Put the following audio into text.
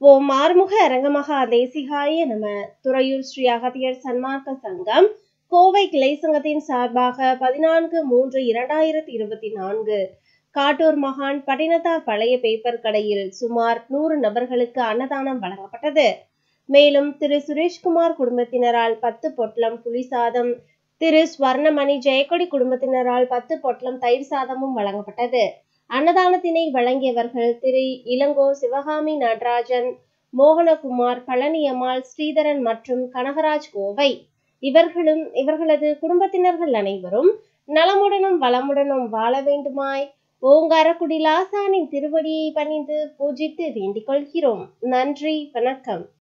ஓம் ஆறுமுக அரங்கமகா தேசிகாய நம துறையூர் ஸ்ரீ அகத்தியர் சன்மார்க்க சங்கம் கோவை கிளை சங்கத்தின் சார்பாக பதினான்கு மூன்று இரண்டாயிரத்தி இருபத்தி நான்கு காட்டூர் மகான் பட்டினத்தார் பழைய பேப்பர் கடையில் சுமார் நூறு நபர்களுக்கு அன்னதானம் வழங்கப்பட்டது மேலும் திரு சுரேஷ்குமார் குடும்பத்தினரால் பத்து பொட்லம் புலி சாதம் திரு ஸ்வர்ணமணி ஜெயக்கொடி குடும்பத்தினரால் பத்து பொட்லம் தயிர் சாதமும் வழங்கப்பட்டது அன்னதானத்தினை வழங்கியவர்கள் திரு இளங்கோ சிவகாமி நடராஜன் மோகனகுமார் பழனியம்மாள் ஸ்ரீதரன் மற்றும் கனகராஜ் கோவை இவர்களும் இவர்களது குடும்பத்தினர்கள் அனைவரும் நலமுடனும் வளமுடனும் வாழ வேண்டுமாய் ஓங்காரக்குடி லாசானின் திருவடியை பணிந்து பூஜித்து வேண்டிக் கொள்கிறோம் நன்றி வணக்கம்